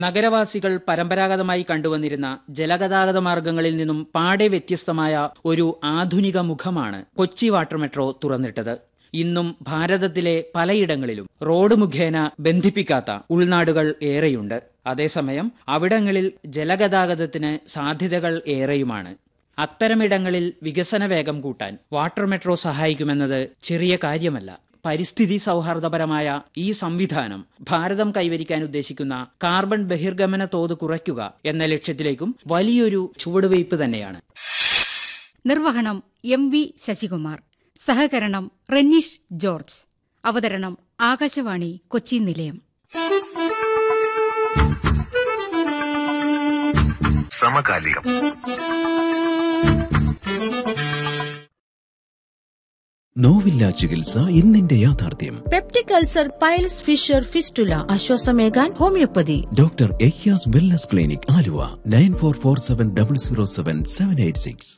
നഗരവാസികൾ പരമ്പരാഗതമായി കണ്ടുവന്നിരുന്ന ജലഗതാഗത മാർഗങ്ങളിൽ നിന്നും പാടെ വ്യത്യസ്തമായ ഒരു ആധുനിക മുഖമാണ് കൊച്ചി വാട്ടർ മെട്രോ തുറന്നിട്ടത് ഇന്നും ഭാരതത്തിലെ പലയിടങ്ങളിലും റോഡ് മുഖേന ബന്ധിപ്പിക്കാത്ത ഉൾനാടുകൾ ഏറെയുണ്ട് അതേസമയം അവിടങ്ങളിൽ ജലഗതാഗതത്തിന് സാധ്യതകൾ ഏറെയുമാണ് അത്തരമിടങ്ങളിൽ വികസന വേഗം കൂട്ടാൻ വാട്ടർ മെട്രോ സഹായിക്കുമെന്നത് ചെറിയ കാര്യമല്ല പരിസ്ഥിതി സൗഹാർദ്ദപരമായ ഈ സംവിധാനം ഭാരതം കൈവരിക്കാൻ ഉദ്ദേശിക്കുന്ന കാർബൺ ബഹിർഗമന തോത് കുറയ്ക്കുക എന്ന ലക്ഷ്യത്തിലേക്കും വലിയൊരു ചുവടുവയ്പ് തന്നെയാണ് നിർവഹണം എം വി ശശികുമാർ സഹകരണം റെന്നീഷ് ജോർജ് അവതരണം ആകാശവാണി കൊച്ചി നിലയം സമകാലികം നോവില്ല ചികിത്സ ഇന്നിന്റെ യാഥാർത്ഥ്യം peptic ulcer piles fissure fistula ആശ്വാസമേകാൻ homeopathy doctor Ayyas wellness clinic Aluva nine four four seven double zero seven seven eight six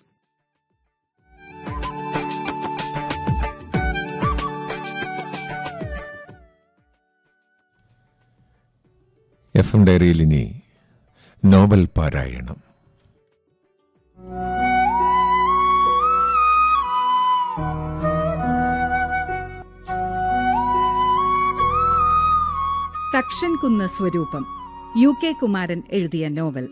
F M ഡയറിയിൽ ഇനി നോവൽ പാരായണം തക്ഷൻകുന്ന് സ്വരൂപം യു കെ കുമാരൻ എഴുതിയ നോവൽ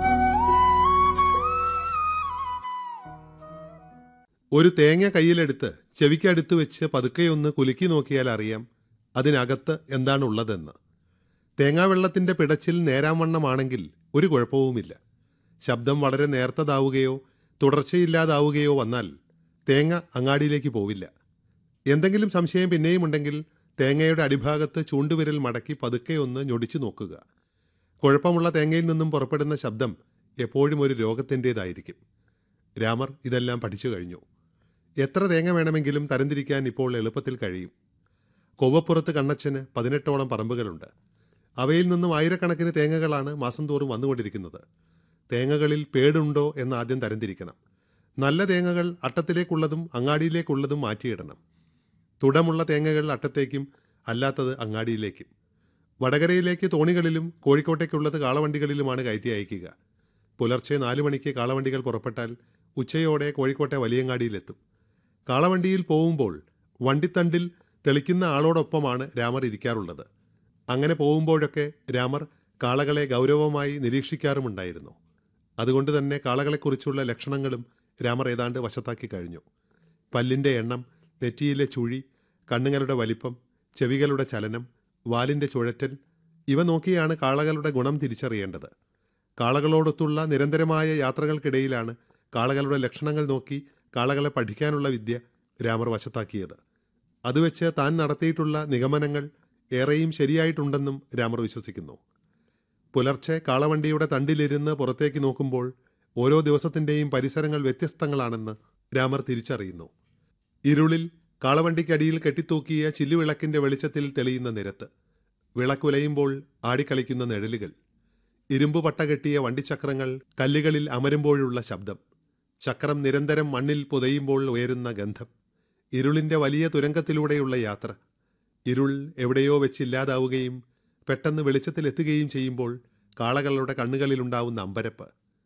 ഒരു തേങ്ങ കയ്യിലെടുത്ത് ചെവിക്കടുത്ത് വെച്ച് പതുക്കെയൊന്ന് കുലുക്കി നോക്കിയാൽ അറിയാം അതിനകത്ത് എന്താണുള്ളതെന്ന് തേങ്ങാവെള്ളത്തിന്റെ പിടച്ചിൽ നേരാവണ്ണമാണെങ്കിൽ ഒരു കുഴപ്പവുമില്ല ശബ്ദം വളരെ നേർത്തതാവുകയോ തുടർച്ചയില്ലാതാവുകയോ വന്നാൽ തേങ്ങ അങ്ങാടിയിലേക്ക് പോവില്ല എന്തെങ്കിലും സംശയം പിന്നെയും ഉണ്ടെങ്കിൽ തേങ്ങയുടെ അടിഭാഗത്ത് ചൂണ്ടുവിരൽ മടക്കി പതുക്കെ ഒന്ന് ഞൊടിച്ചു നോക്കുക കുഴപ്പമുള്ള തേങ്ങയിൽ നിന്നും പുറപ്പെടുന്ന ശബ്ദം എപ്പോഴും ഒരു രോഗത്തിൻ്റെതായിരിക്കും രാമർ ഇതെല്ലാം പഠിച്ചു കഴിഞ്ഞു എത്ര തേങ്ങ വേണമെങ്കിലും തരംതിരിക്കാൻ ഇപ്പോൾ എളുപ്പത്തിൽ കഴിയും കൊവ്വപ്പുറത്ത് കണ്ണച്ചന് പതിനെട്ടോളം പറമ്പുകളുണ്ട് അവയിൽ നിന്നും ആയിരക്കണക്കിന് തേങ്ങകളാണ് മാസം തോറും വന്നുകൊണ്ടിരിക്കുന്നത് തേങ്ങകളിൽ പേടുണ്ടോ എന്ന് ആദ്യം തരംതിരിക്കണം നല്ല തേങ്ങകൾ അട്ടത്തിലേക്കുള്ളതും അങ്ങാടിയിലേക്കുള്ളതും മാറ്റിയിടണം തുടമുള്ള തേങ്ങകൾ അട്ടത്തേക്കും അല്ലാത്തത് അങ്ങാടിയിലേക്കും വടകരയിലേക്ക് തോണികളിലും കോഴിക്കോട്ടേക്കുള്ളത് കാളവണ്ടികളിലുമാണ് കയറ്റി അയക്കുക പുലർച്ചെ നാലു മണിക്ക് കാളവണ്ടികൾ പുറപ്പെട്ടാൽ ഉച്ചയോടെ കോഴിക്കോട്ടെ വലിയങ്ങാടിയിലെത്തും കാളവണ്ടിയിൽ പോകുമ്പോൾ വണ്ടിത്തണ്ടിൽ തെളിക്കുന്ന ആളോടൊപ്പമാണ് രാമർ ഇരിക്കാറുള്ളത് അങ്ങനെ പോകുമ്പോഴൊക്കെ രാമർ കാളകളെ ഗൗരവമായി നിരീക്ഷിക്കാറുമുണ്ടായിരുന്നു അതുകൊണ്ട് തന്നെ കാളകളെക്കുറിച്ചുള്ള ലക്ഷണങ്ങളും രാമർ ഏതാണ്ട് വശത്താക്കി കഴിഞ്ഞു പല്ലിൻ്റെ എണ്ണം നെറ്റിയിലെ ചുഴി കണ്ണുകളുടെ വലിപ്പം ചെവികളുടെ ചലനം വാലിൻ്റെ ചുഴറ്റൽ ഇവ നോക്കിയാണ് കാളകളുടെ ഗുണം തിരിച്ചറിയേണ്ടത് കാളകളോടൊത്തുള്ള നിരന്തരമായ യാത്രകൾക്കിടയിലാണ് കാളകളുടെ ലക്ഷണങ്ങൾ നോക്കി കാളകളെ പഠിക്കാനുള്ള വിദ്യ രാമർ വശത്താക്കിയത് അതുവെച്ച് താൻ നടത്തിയിട്ടുള്ള നിഗമനങ്ങൾ ഏറെയും ശരിയായിട്ടുണ്ടെന്നും രാമർ വിശ്വസിക്കുന്നു പുലർച്ചെ കാളവണ്ടിയുടെ തണ്ടിലിരുന്ന് പുറത്തേക്ക് നോക്കുമ്പോൾ ഓരോ ദിവസത്തിൻ്റെയും പരിസരങ്ങൾ വ്യത്യസ്തങ്ങളാണെന്ന് രാമർ തിരിച്ചറിയുന്നു ഇരുളിൽ കാളവണ്ടിക്കടിയിൽ കെട്ടിത്തൂക്കിയ ചില്ലുവിളക്കിന്റെ വെളിച്ചത്തിൽ തെളിയുന്ന നിരത്ത് വിളക്കുലയുമ്പോൾ ആടിക്കളിക്കുന്ന നിഴലുകൾ ഇരുമ്പ് പട്ട കെട്ടിയ വണ്ടിച്ചക്രങ്ങൾ കല്ലുകളിൽ അമരുമ്പോഴുള്ള ശബ്ദം ചക്രം നിരന്തരം മണ്ണിൽ പുതയുമ്പോൾ ഉയരുന്ന ഗന്ധം ഇരുളിന്റെ വലിയ തുരങ്കത്തിലൂടെയുള്ള യാത്ര ഇരുൾ എവിടെയോ വെച്ചില്ലാതാവുകയും പെട്ടെന്ന് വെളിച്ചത്തിലെത്തുകയും ചെയ്യുമ്പോൾ കാളകളുടെ കണ്ണുകളിലുണ്ടാവുന്ന അമ്പരപ്പ്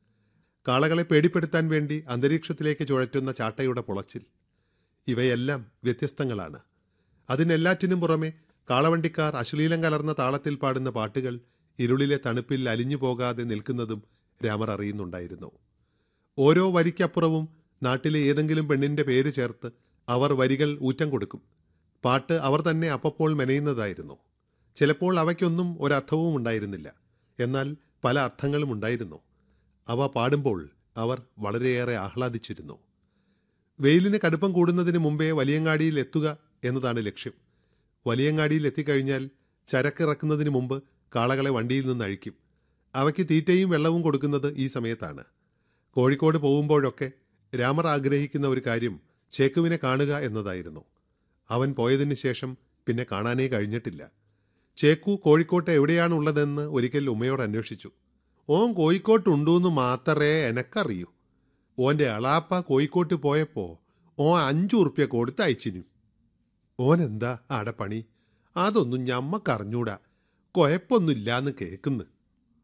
കാളകളെ പേടിപ്പെടുത്താൻ വേണ്ടി അന്തരീക്ഷത്തിലേക്ക് ചുഴറ്റുന്ന ചാട്ടയുടെ പുളച്ചിൽ ഇവയെല്ലാം വ്യത്യസ്തങ്ങളാണ് അതിനെല്ലാറ്റിനും പുറമെ കാളവണ്ടിക്കാർ അശ്ലീലം കലർന്ന താളത്തിൽ പാടുന്ന പാട്ടുകൾ ഇരുളിലെ തണുപ്പിൽ അലിഞ്ഞു പോകാതെ നിൽക്കുന്നതും രാമർ അറിയുന്നുണ്ടായിരുന്നു ഓരോ വരിക്കപ്പുറവും നാട്ടിലെ ഏതെങ്കിലും പെണ്ണിന്റെ പേര് ചേർത്ത് അവർ വരികൾ ഊറ്റം കൊടുക്കും പാട്ട് അവർ തന്നെ അപ്പപ്പോൾ മെനയുന്നതായിരുന്നു ചിലപ്പോൾ അവയ്ക്കൊന്നും ഒരർത്ഥവും ഉണ്ടായിരുന്നില്ല എന്നാൽ പല അർത്ഥങ്ങളും ഉണ്ടായിരുന്നു അവ പാടുമ്പോൾ അവർ വളരെയേറെ ആഹ്ലാദിച്ചിരുന്നു വെയിലിന് കടുപ്പം കൂടുന്നതിന് മുമ്പേ വലിയങ്ങാടിയിൽ എത്തുക എന്നതാണ് ലക്ഷ്യം വലിയങ്ങാടിയിൽ എത്തിക്കഴിഞ്ഞാൽ ചരക്കിറക്കുന്നതിന് മുമ്പ് കാളകളെ വണ്ടിയിൽ നിന്ന് അഴിക്കും അവയ്ക്ക് തീറ്റയും വെള്ളവും കൊടുക്കുന്നത് ഈ സമയത്താണ് കോഴിക്കോട് പോകുമ്പോഴൊക്കെ രാമർ ആഗ്രഹിക്കുന്ന ഒരു കാര്യം ചേക്കുവിനെ കാണുക എന്നതായിരുന്നു അവൻ പോയതിന് ശേഷം പിന്നെ കാണാനേ കഴിഞ്ഞിട്ടില്ല ചേക്കു കോഴിക്കോട്ട് എവിടെയാണുള്ളതെന്ന് ഒരിക്കൽ ഉമ്മയോട് അന്വേഷിച്ചു ഓൻ കോഴിക്കോട്ടുണ്ടൂന്ന് മാത്രമേ എനക്കറിയൂ ഓന്റെ അളാപ്പ കോഴിക്കോട്ട് പോയപ്പോ ഓൻ അഞ്ചു ഉറുപ്യ കൊടുത്ത് അയച്ചിനു ഓൻ എന്താ ആടെ പണി അതൊന്നും ഞമ്മക്കറിഞ്ഞൂടാ കുഴപ്പമൊന്നുമില്ലാന്ന് കേക്കുന്ന്